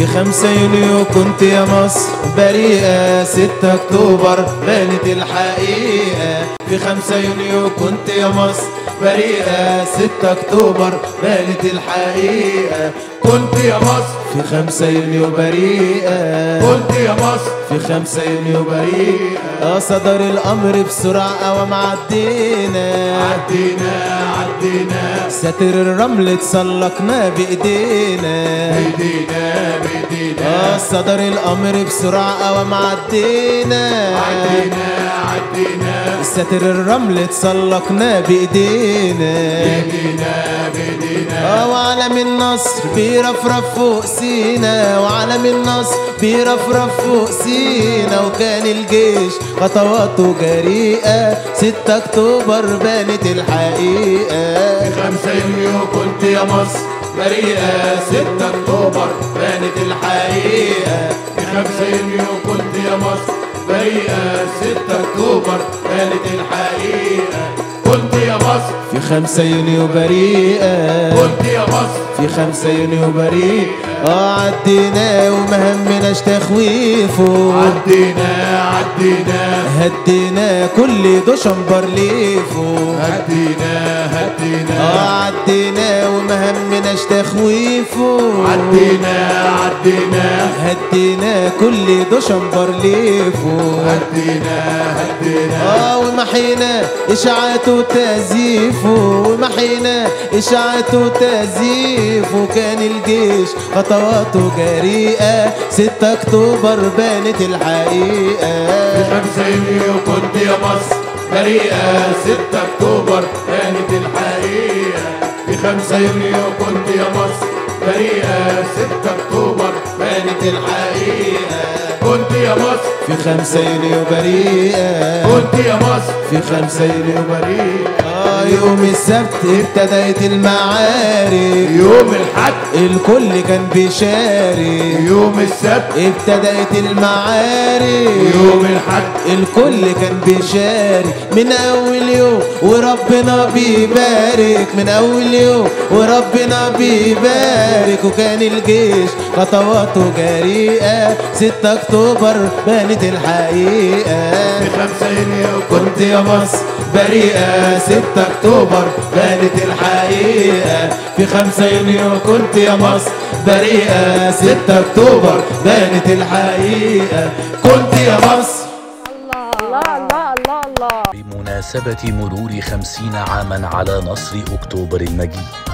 خمسة يونيو كنت يا مصر بريئة ستة أكتوبر بانت الحقيقة في خمسة يونيو كنت يا مصر بريئة ستة أكتوبر بانت الحقيقة كنت يا مصر في خمسة يونيو بريئة كنت يا مصر في خمسة يونيو بريئة آه صدر الأمر بسرعة قوام عدينا عدينا عدينا ساتر الرمل اتسلقنا بإيدينا بايدينا بايدينا آه صدر الأمر بسرعة قوام عدينا عدينا عدينا ساتر الرمل اتسلقنا بإيدينا بايدينا بايدينا آه وعلم النصر بيرفرف فوق سينا وعلم النصر بيرفرف فوق سينا وكان الجيش خطواته جريئة ستة أكتوبر بانت الحقيقة خمسة يونيو كنت يا مصر بريئة ستة أكتوبر بانت الحقيقة في خمسة يونيو كنت يا مصر بريئة ستة أكتوبر بانت الحقيقة كنت يا مصر في خمسة يونيو بريئة كنت يا مصر في خمسة يونيو بريء اه عدينا وما همناش تخويفه عدينا عدينا هدينا كل دشمبر ليفه هدينا هدينا اه عدينا وما همناش تخويفه عدينا عدينا هدينا كل دشمبر ليفه هدينا هدينا اه ومحينا اشاعته وتزييفه ومحينا اشاعته وتزييفه كان الجيش خطواته جريئة ستة اكتوبر بانت الحقيقة في خمسة يونيو كنت يا مصر بريئة ستة أكتوبر كانت الحقيقة في خمسة يونيو كنت يا مصر بريئة ستة أكتوبر كانت الحقيقة كنت يا مصر في خمسة يونيو بريئة كنت يا مصر في خمسة يونيو بريئة آه يوم السبت ابتدت المعارك يوم الحد الكل كان بيشارك يوم السبت ابتدت المعارك يوم الحد الكل كان بيشارك من اول يوم وربنا بيبارك من اول يوم وربنا بيبارك وكان الجيش خطواته جريئة ستة اكتوبر بانت الحقيقة في خمسة يونيو كنت يا مصر بريئة ستة اكتوبر بانت الحقيقة في خمسة يونيو كنت يا مصر بريئة ستة اكتوبر بانت الحقيقة كنت يا مصر الله الله الله الله بمناسبة مرور خمسين عاما على نصر أكتوبر المجيد